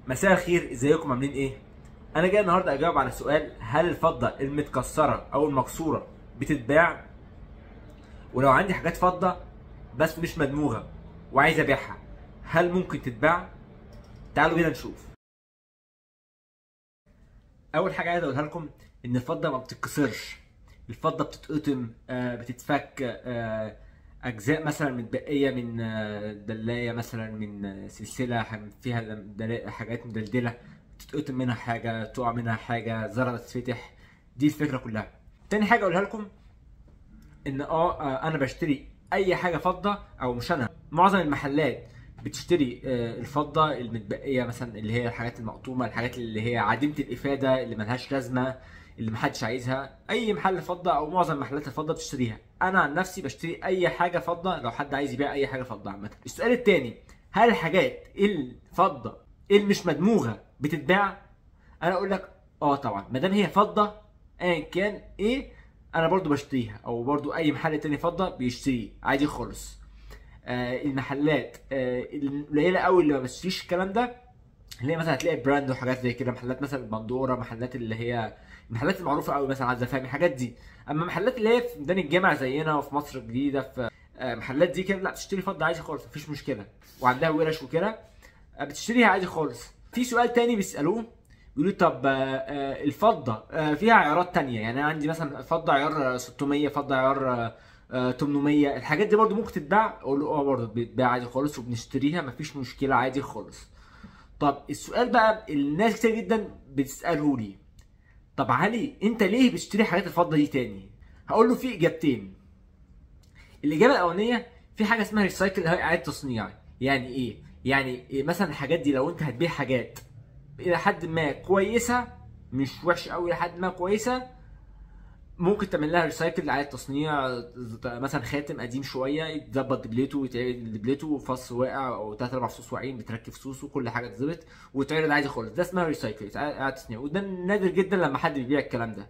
مساء الخير ازيكم عاملين ايه انا جاي النهارده اجاوب على سؤال هل الفضه المتكسره او المكسوره بتتباع ولو عندي حاجات فضه بس مش مدموغه وعايز ابيعها هل ممكن تتباع تعالوا بينا نشوف اول حاجه عايز اقولها لكم ان الفضه ما بتتكسرش الفضه بتتقطم آه، بتتفك آه، اجزاء مثلا متبقيه من آه، دلايه مثلا من آه، سلسله ح- فيها دلا- حاجات مدلدله تتقطم منها حاجه تقع منها حاجه زرعه تتفتح دي الفكره كلها تاني حاجه اقولها لكم ان اه آه، انا بشتري اي حاجه فضه او مش انا معظم المحلات بتشتري آه، الفضه المتبقيه مثلا اللي هي الحاجات المقطومه الحاجات اللي هي عديمه الافاده اللي ملهاش لازمه اللي محدش عايزها اي محل فضه او معظم محلات الفضه بتشتريها انا عن نفسي بشتري اي حاجه فضه لو حد عايز يبيع اي حاجه فضه عامه السؤال التاني هل الحاجات الفضه اللي مش مدموغه بتتباع انا اقول لك اه طبعا ما دام هي فضه ايا كان ايه انا برضو بشتريها او برضو اي محل تاني فضه بيشتريه عادي خالص آه المحلات آه القليله قوي اللي ما بتشتريش الكلام ده اللي هي مثلا هتلاقي براند وحاجات زي كده محلات مثلا البندوره محلات اللي هي المحلات المعروفه قوي مثلا عزه فهمي الحاجات دي اما محلات اللي هي في ميدان الجامع زينا وفي مصر الجديده في آه، محلات دي كده لا تشتري فضه عادي خالص مفيش مشكله وعندها ورش وكده آه، بتشتريها عادي خالص في سؤال تاني بيسالوه بيقولوا طب آه، آه، الفضه آه، فيها عيارات تانية يعني انا عندي مثلا فضه عيار آه، 600 فضه عيار آه، آه، 800 الحاجات دي برضو ممكن تتباع اقول له اه برضو بتتباع عادي خالص وبنشتريها مفيش مشكله عادي خالص طب السؤال بقى الناس كتير جدا بتساله لي طب علي انت ليه بتشتري حاجات الفضه دي تاني هقول له في اجابتين الاجابه الاولانيه في حاجه اسمها ريسايكل اللي هي اعاده تصنيع يعني ايه يعني إيه مثلا الحاجات دي لو انت هتبيع حاجات الى حد ما كويسه مش وحشه قوي الى حد ما كويسه ممكن تعمل لها ريسايكل اعاده تصنيع مثلا خاتم قديم شويه يتظبط دبلته ويتعمل دبلته فص واقع او تلات اربع فصوص واقعين بتركب فصوص وكل حاجه تتظبط ويتعرض عادي خالص ده اسمها ريسايكل اعاده تصنيع وده نادر جدا لما حد بيبيع الكلام ده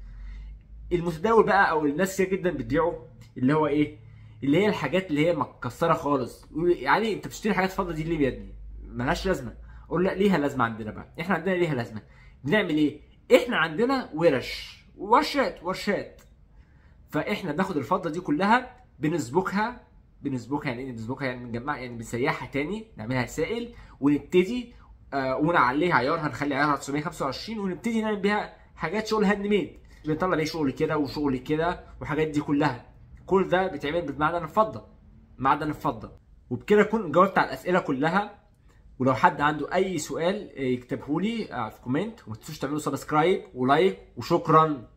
المتداول بقى او الناس كتير جدا بتبيعه اللي هو ايه اللي هي الحاجات اللي هي متكسره خالص يقول لي، يعني انت بتشتري حاجات فضه دي ليه يا ابني ملهاش لازمه اقول لا ليها لازمه عندنا بقى احنا عندنا ليها لازمه بنعمل ايه احنا عندنا ورش ورشات ورشات فاحنا بناخد الفضه دي كلها بنسبكها بنسبكها يعني ايه بنسبكها يعني بنجمعها يعني بنسيحها تاني نعملها سائل ونبتدي آه ونعليها عيار هنخلي عيارها 925 ونبتدي نعمل بيها حاجات شغل هاند ميد بنطلع بيه شغل كده وشغل كده وحاجات دي كلها كل ده بيتعمل بمعدن الفضه معدن الفضه وبكده اكون جاوبت على الاسئله كلها ولو حد عنده اي سؤال آه، يكتبه لي آه، في كومنت وما تنسوش تعملوا سبسكرايب ولايك وشكرا